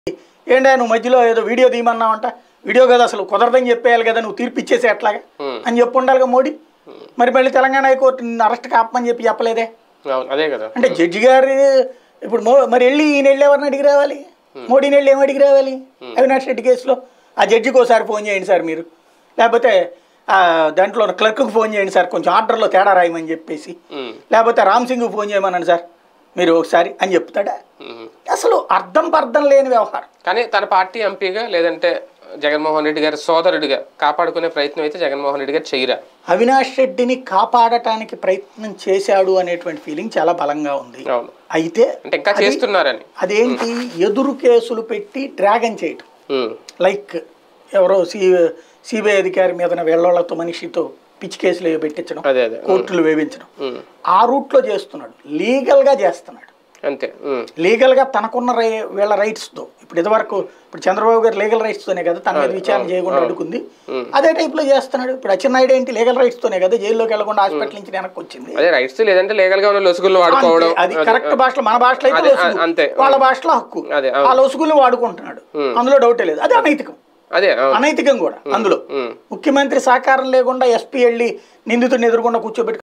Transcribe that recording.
ఏంటా నువ్వు మధ్యలో ఏదో వీడియో తీయమన్నావంట వీడియో కదా అసలు కుదరదని చెప్పేయాలి కదా నువ్వు తీర్పు ఇచ్చేసి ఎట్లాగా అని చెప్పు ఉండాలిగా మోడీ మరి మళ్ళీ తెలంగాణ హైకోర్టు నిన్ను అరెస్ట్ కాపమని చెప్పి చెప్పలేదే అవును అదే కదా అంటే జడ్జి గారు ఇప్పుడు మో మరి వెళ్ళి ఈయన వెళ్ళి ఎవరిని అడిగి రావాలి మోడీని వెళ్ళి ఏం అడిగి రావాలి అవినాష్ రెడ్డి కేసులో ఆ జడ్జికి ఒకసారి ఫోన్ చేయండి సార్ మీరు లేకపోతే ఆ దాంట్లో క్లర్క్కి ఫోన్ చేయండి సార్ కొంచెం ఆర్డర్లో తేడా రాయమని చెప్పేసి ఉమ్, లేకపోతే రామ్ సింగ్ ఫోన్ చేయమనండి సార్ మీరు ఒకసారి అని చెప్తాడా ఉమ్. అసలు అర్థం పర్థం లేని వ్యవహారం కానీ తన పార్టీ ఎంపీగా లేదంటే జగన్మోహన్ రెడ్డి గారి సోదరుడిగా కాపాడుకునే ప్రయత్నం అయితే జగన్మోహన్ రెడ్డి గారు చేయరా అవినాష్ రెడ్డిని కాపాడటానికి ప్రయత్నం చేశాడు అనేటువంటి ఫీలింగ్ చాలా బలంగా ఉంది అవును అయితే అంటే ఇంకా అది- చేస్తున్నారని అదేంటి ఎదురు కేసులు పెట్టి డ్రాగన్ చేయటం ఉమ్, లైక్ ఎవరో సి సిబిఐ అధికారి మీద వీళ్ళతో మనిషితో పిచ్చి కేసులు ఏవో పెట్టించడం అదే అదే కోర్టులు వేధించడం ఉమ్, ఆ రూట్లో చేస్తున్నాడు లీగల్గా చేస్తున్నాడు అంతే ఉమ్, లీగల్గా తనకున్న రై వీళ్ళ రైట్స్తో ఇప్పుడు ఇదివరకు ఇప్పుడు చంద్రబాబు గారు లీగల్ రైట్స్తోనే కదా తన మీద విచారణ చేయకుండా అడుగుంది అదే టైప్లో చేస్తున్నాడు ఇప్పుడు అచ్చెన్నాయుడు ఏంటి లీగల్ రైట్స్తోనే కదా జైల్లోకి వెళ్లకుండా హాస్పిటల్ నుంచి వెనక్కి వచ్చింది అదే రైట్స్ లేదంటే లీగల్ గా ఉన్న లొసుగులు వాడుకోవడం అంతే. అది కరెక్ట్ భాషలో మన భాషలో అయితే అదే, లొసుగు. అంతే. వాళ్ళ భాషలో హక్కు అదే, ఆ లొసుగుల్ని వాడుకుంటున్నాడు అందులో డౌటే లేదు అది అనైతికం అదే అవును అనైతికం కూడా అందులో ఉమ్. ముఖ్యమంత్రి సహకారం లేకుండా ఎస్పీ వెళ్ళి నిందితుడిని ఎదురుకుండా కూర్చోబెట్టి